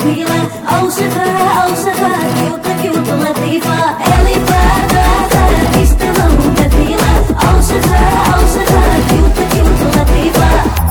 جميلة أوصفها أوصفها كيوت كيوت لطيفة اللي فاتها تستلم مثيلة أوصفها أوصفها كيوت كيوت لطيفة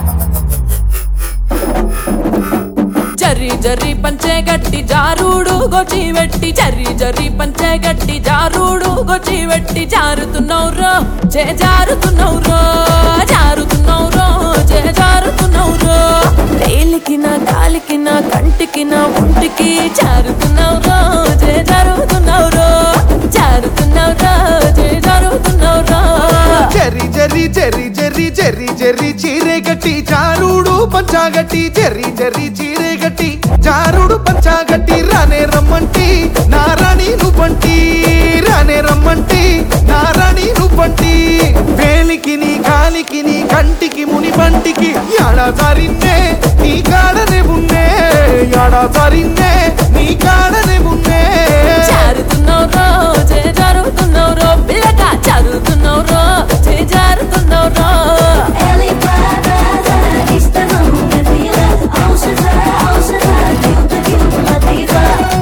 జర్రి జర్రి పంచే గట్టి జారుడు గొచ్చి వెట్టి జర్రి జర్రి పంచే గట్టి జారుడు గొచ్చి వెట్టి జారుతున్నవురో చే జారుతున్నవురో జారుతున్నవురో చే జారుతున్నవురో వేలికి నా కాలికి నా కంటికి నా ఒంటికి జారుతున్నవురో చే జారుతున్నవురో జారుతున్నవురో చే జారుతున్నవురో చెర్రి చెర్రి చెర్రి చెర్రి చెర్రి చెర్రి చీరే గట్టి చారుడు పంచాగట్టి చెర్రి చెర్రి చీరే గట్టి చారుడు పంచాగట్టి రానే రమ్మంటి నారాణి నువ్వంటి రానే రమ్మంటి నారాణి నువ్వంటి వేలికి నీ కాలికి నీ కంటికి ముని పంటికి యాడా సారిన్నే నీ కాడనే ఉన్నే యాడా సారిన్నే నీ కాడనే ఉన్నే జారుతున్నవురో చే జారుతున్నవురో పిల్లగా జారుతున్నవురో చే జారుతున్నవురో اللي فاتها تستلم مثيلة أوصفها أوصفها كيوت كيوت لطيفة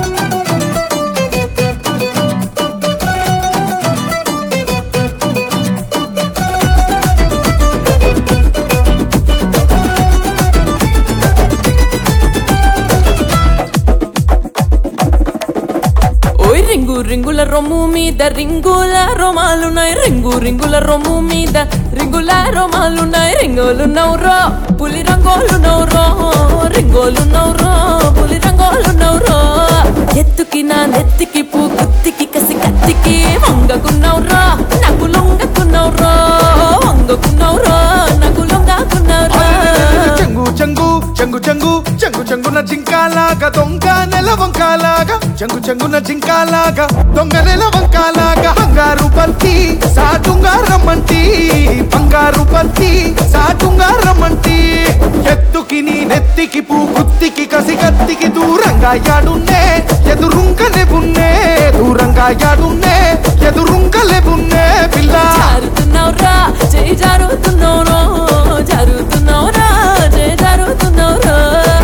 ఓయ్ రింగు రింగుల రొమ్ము మీద రింగుల రొమాలున్నాయి రింగు రింగుల రొమ్ము మీద రింగుల రొమాలున్నాయి రింగోలు నవ్రో పులి రంగోలు నవ్రో రింగోలు నవ్రో పులి రంగోలు నవ్రో ఎత్తుకి నా నెత్తికి పూ కుత్తికి కసి కత్తికి వంగకున్నవ్రో నాకు లొంగకున్నవ్రో వంగకున్నవ్రో నాకు లొంగకున్నవ్రో చెంగు చెంగు చెంగు చెంగు చెంగు చెంగున జింకాలాగా దొంగ నెల వంకాలాగా చెంగు చెంగున జింకాలాగా దొంగ నెల వంకాలాగా బంగారు బంతి సాటుంగా రమ్మంటి బంగారు బంతి సాటుంగా రమ్మంటి ఎత్తుకి నీ నెత్తికి పూ గుత్తికి కసి కత్తికి దూరంగా యాడున్నే ఎదురుంకలే బున్నే దూరంగా యాడున్నే ఎదురుంకలే బున్నే పిల్ల జారుతున్నావురా చేయి జారుతున్నావురో జారుతున్నావురా చేయి జారుతున్నావురో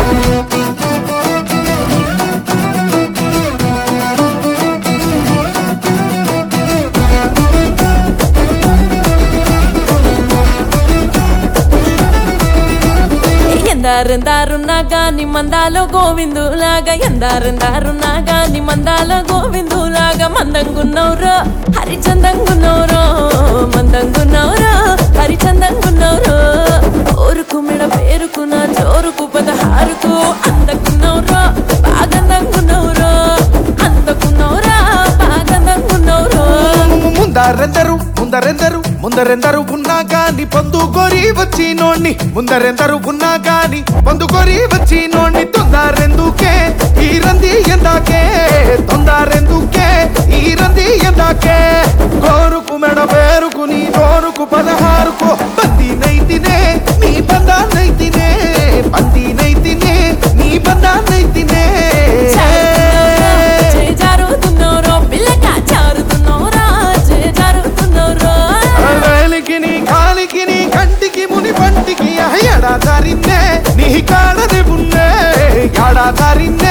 ఎందారెందారున్నా గాని మందాలో గోవిందులాగా ఎందారెందారున్నా గాని మందాలో గోవిందులాగా మందంగున్నవురో హరిచందంగున్నవురో మందంగున్నవురో హరిచందంగున్నవురో ఓరుకు మెడ పేరుకు నా జోరుకు పదహారుకు అందకున్నవురో బాగందంగున్నవురో అందకున్నవురా బాగందంగున్నవురో ముందరెందరు ముందరెందరు ముందరెందరు ఉన్నా గాని పొందుకొని వచ్చినోణ్ణి ముందరెందరు ఉన్నా గాని పొందుకొని వచ్చినోణ్ణి తొందరెందుకే ఈ రంది ఎందాకే తొందరెందుకే ఈ రంది ఎందాకే కోరుకు మెడ పేరుకు నీ కోరుకు పదహారుకు బంది నైతినే నీ బందా నైతినే బంది నైతినే నీ బందా నైతినే చేయి జారుతున్నావురో పిల్లగా జారుతున్నావురా చేయి జారుతున్నావురో వేలికి నీ కాలికి నీ కంటికి ముని పంటికి ఎడా దారిన్నే నీ కాడని ఉన్నే ఎడా దారిన్నే